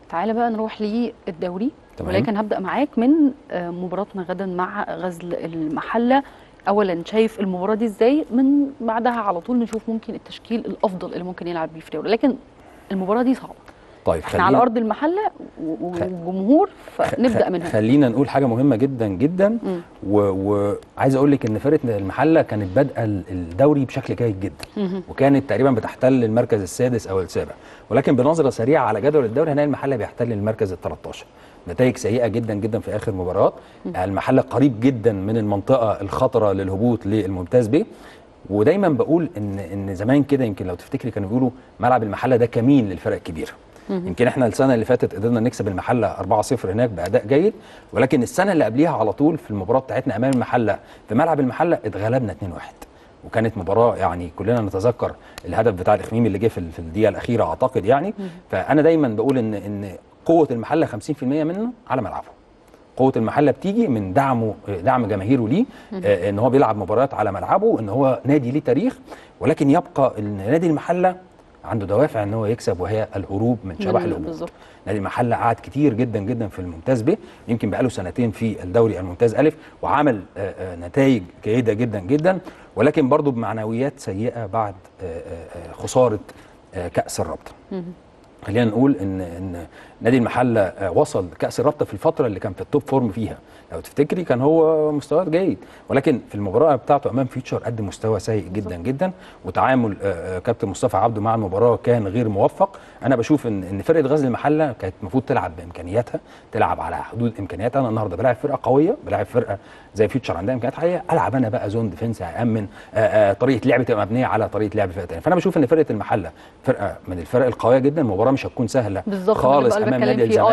تعالى بقى نروح للدوري تمام. ولكن هبدا معاك من آه، مباراتنا غدا مع غزل المحله اولا شايف المباراه دي ازاي من بعدها على طول نشوف ممكن التشكيل الافضل اللي ممكن يلعب بيه في الدوري لكن المباراه دي صعبه طيب احنا على ارض المحله و- و- خ- وجمهور فنبدا من هنا خلينا نقول حاجه مهمه جدا جدا مم. و- وعايز اقول لك ان فرقه المحله كانت بادئه ال- الدوري بشكل جيد جدا مهم. وكانت تقريبا بتحتل المركز السادس او السابع ولكن بنظره سريعه على جدول الدوري هنلاقي المحله بيحتل المركز ال 13 نتائج سيئه جدا جدا في اخر مباراه المحله قريب جدا من المنطقه الخطره للهبوط للممتاز ب ودايما بقول ان ان زمان كده يمكن لو تفتكري كانوا بيقولوا ملعب المحله ده كمين للفرق الكبيره يمكن احنا السنه اللي فاتت قدرنا نكسب المحله 4-0 هناك باداء جيد ولكن السنه اللي قبليها على طول في المباراه بتاعتنا امام المحله في ملعب المحله اتغلبنا 2-1 وكانت مباراه يعني كلنا نتذكر الهدف بتاع الاخميمي اللي جه في في الدقيقه الاخيره اعتقد يعني فانا دايما بقول ان ان قوه المحله 50% منه على ملعبه قوه المحله بتيجي من دعمه دعم جماهيره ليه آه، ان هو بيلعب مباريات على ملعبه ان هو نادي ليه تاريخ ولكن يبقى ان نادي المحله عنده دوافع ان هو يكسب وهي الهروب من شبح من- الهبوط بالظبط. نادي المحله قعد كتير جدا جدا في الممتاز ب يمكن بقاله سنتين في الدوري الممتاز الف وعمل آه، آه، نتائج جيده جدا جدا ولكن برضه بمعنويات سيئه بعد آه، آه، آه، خساره آه، كاس الرابطه خلينا نقول ان ان نادي المحله آه، وصل كاس الرابطه في الفتره اللي كان في التوب فورم فيها لو تفتكري كان هو مستواه جيد ولكن في المباراه بتاعته امام فيوتشر قدم مستوى سيء جدا جدا وتعامل آه، آه، كابتن مصطفى عبده مع المباراه كان غير موفق انا بشوف ان ان فرقه غزل المحله كانت المفروض تلعب بامكانياتها تلعب على حدود امكانياتها انا النهارده بلاعب فرقه قويه بلاعب فرقه زي فيوتشر عندها امكانيات حقيقيه العب انا بقى زون ديفنس امن آه، آه، طريقه لعبي تبقى مبنيه على طريقه لعب فرقه ثانيه فانا بشوف ان فرقه المحله فرقه من الفرق القويه جدا المباراه مش هتكون سهله بالظبط، ده اللي خالص بقى امام بتكلم نادي فيه. آه،